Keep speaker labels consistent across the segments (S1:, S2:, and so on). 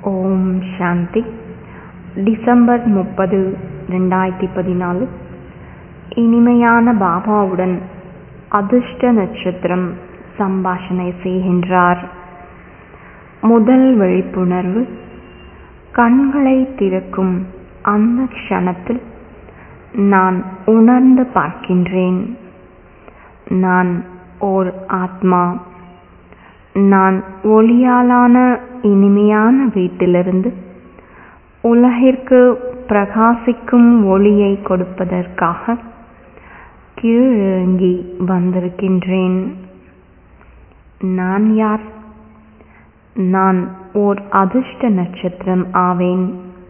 S1: ஓம் சாந்தி December முப்பது ரெண்டாயிரத்தி பதினாலு இனிமையான பாபாவுடன் அதிர்ஷ்ட நட்சத்திரம் சம்பாஷணை செய்கின்றார் முதல் விழிப்புணர்வு கண்களை திறக்கும் அந்த க்ஷணத்தில் நான் உணர்ந்து பார்க்கின்றேன் நான் ஓர் ஆத்மா நான் ஒளியாலான இனிமையான வீட்டிலிருந்து உலகிற்கு பிரகாசிக்கும் ஒளியை கொடுப்பதற்காக கீழிறங்கி வந்திருக்கின்றேன் நான் யார் நான் ஓர் அதிர்ஷ்ட நட்சத்திரம் ஆவேன்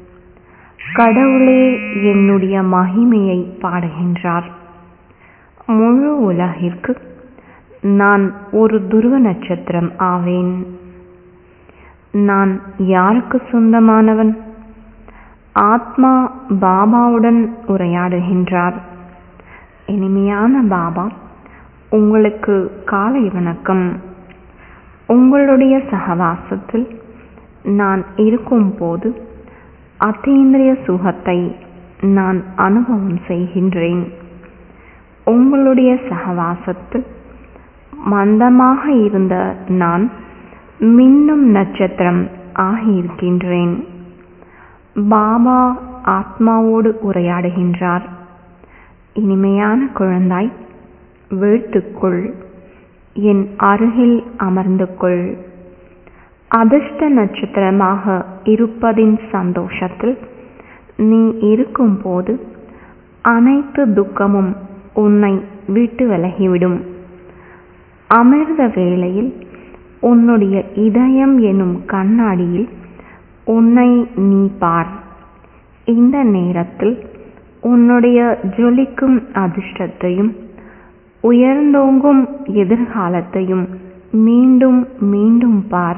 S1: கடவுளே என்னுடைய மகிமையை பாடுகின்றார் முழு உலகிற்கு நான் ஒரு துருவ நட்சத்திரம் ஆவேன் நான் யாருக்கு சொந்தமானவன் ஆத்மா பாபாவுடன் உரையாடுகின்றார் இனிமையான பாபா உங்களுக்கு காலை வணக்கம் உங்களுடைய சகவாசத்தில் நான் இருக்கும் போது அத்தீந்திரிய சுகத்தை நான் அனுபவம் செய்கின்றேன் உங்களுடைய சகவாசத்தில் மந்தமாக இருந்த நான் மின்னும் நட்சத்திரம் ஆகியிருக்கின்றேன் பாபா ஆத்மாவோடு உரையாடுகின்றார் இனிமையான குழந்தாய் வீழ்த்துக்குள் என் அருகில் அமர்ந்து கொள் அதிர்ஷ்ட நட்சத்திரமாக இருப்பதின் சந்தோஷத்தில் நீ இருக்கும்போது அனைத்து துக்கமும் உன்னை விட்டு விலகிவிடும் அமிர்த வேளையில் உன்னுடைய இதயம் எனும் கண்ணாடியில் உன்னை நீ பார் இந்த நேரத்தில் உன்னுடைய ஜொலிக்கும் அதிர்ஷ்டத்தையும் உயர்ந்தோங்கும் எதிர்காலத்தையும் மீண்டும் மீண்டும் பார்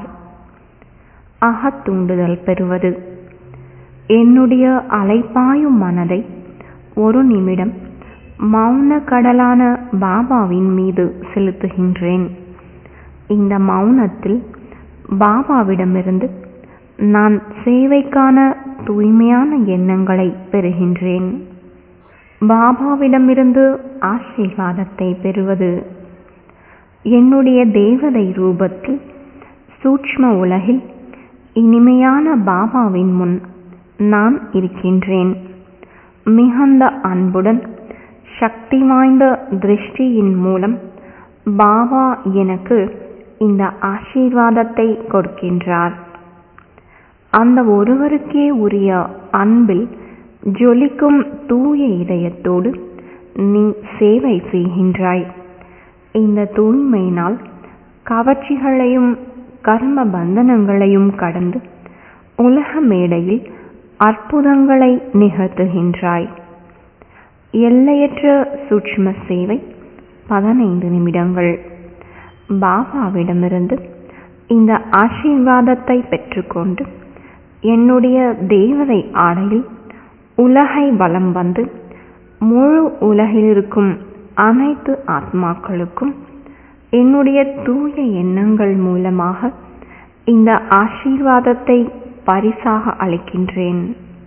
S1: அகத்தூண்டுதல் பெறுவது என்னுடைய அலைப்பாயும் மனதை ஒரு நிமிடம் மௌன கடலான பாபாவின் மீது செலுத்துகின்றேன் இந்த மௌனத்தில் பாபாவிடமிருந்து நான் சேவைக்கான தூய்மையான எண்ணங்களை பெறுகின்றேன் பாபாவிடமிருந்து ஆசீர்வாதத்தை பெறுவது என்னுடைய தேவதை ரூபத்தில் சூட்ச்ம உலகில் இனிமையான பாபாவின் முன் நான் இருக்கின்றேன் மிகுந்த அன்புடன் சக்தி வாய்ந்த திருஷ்டியின் மூலம் பாபா எனக்கு இந்த ஆசீர்வாதத்தை கொடுக்கின்றார் அந்த ஒருவருக்கே உரிய அன்பில் ஜொலிக்கும் தூய இதயத்தோடு நீ சேவை செய்கின்றாய் இந்த தூய்மையினால் கவர்ச்சிகளையும் கர்ம பந்தனங்களையும் கடந்து உலக மேடையில் அற்புதங்களை நிகழ்த்துகின்றாய் எல்லையற்ற சூட்ச்ம சேவை பதினைந்து நிமிடங்கள் பாபாவிடமிருந்து இந்த ஆசீர்வாதத்தை பெற்றுக்கொண்டு என்னுடைய தேவதை ஆடையில் உலகை வலம் வந்து முழு உலகில் இருக்கும் அனைத்து ஆத்மாக்களுக்கும் என்னுடைய தூய எண்ணங்கள் மூலமாக இந்த ஆசீர்வாதத்தை பரிசாக அளிக்கின்றேன்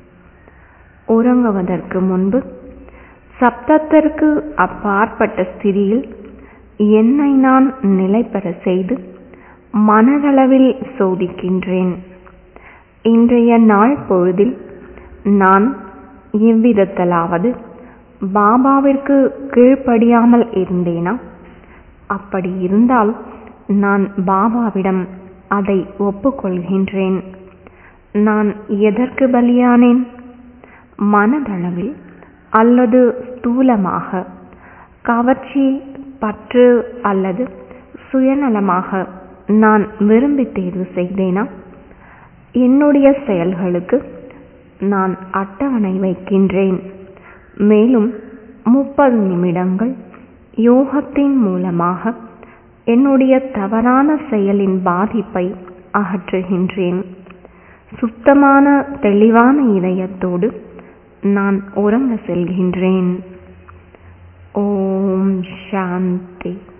S1: உறங்குவதற்கு முன்பு சப்தத்திற்கு அப்பாற்பட்ட ஸ்திதியில் என்னை நான் நிலை பெற செய்து மனதளவில் சோதிக்கின்றேன் இன்றைய நாள் பொழுதில் நான் எவ்விதத்தலாவது பாபாவிற்கு கீழ்ப்படியாமல் இருந்தேனா அப்படி இருந்தால் நான் பாபாவிடம் அதை ஒப்புக்கொள்கின்றேன் நான் எதற்கு பலியானேன் மனதளவில் அல்லது ஸ்தூலமாக கவர்ச்சி பற்று அல்லது சுயநலமாக நான் விரும்பி தேர்வு செய்தேனா என்னுடைய செயல்களுக்கு நான் அட்டவணை வைக்கின்றேன் மேலும் முப்பது நிமிடங்கள் யோகத்தின் மூலமாக என்னுடைய தவறான செயலின் பாதிப்பை அகற்றுகின்றேன் சுத்தமான தெளிவான இதயத்தோடு நான் உறங்க செல்கின்றேன் ஓம் சாந்தி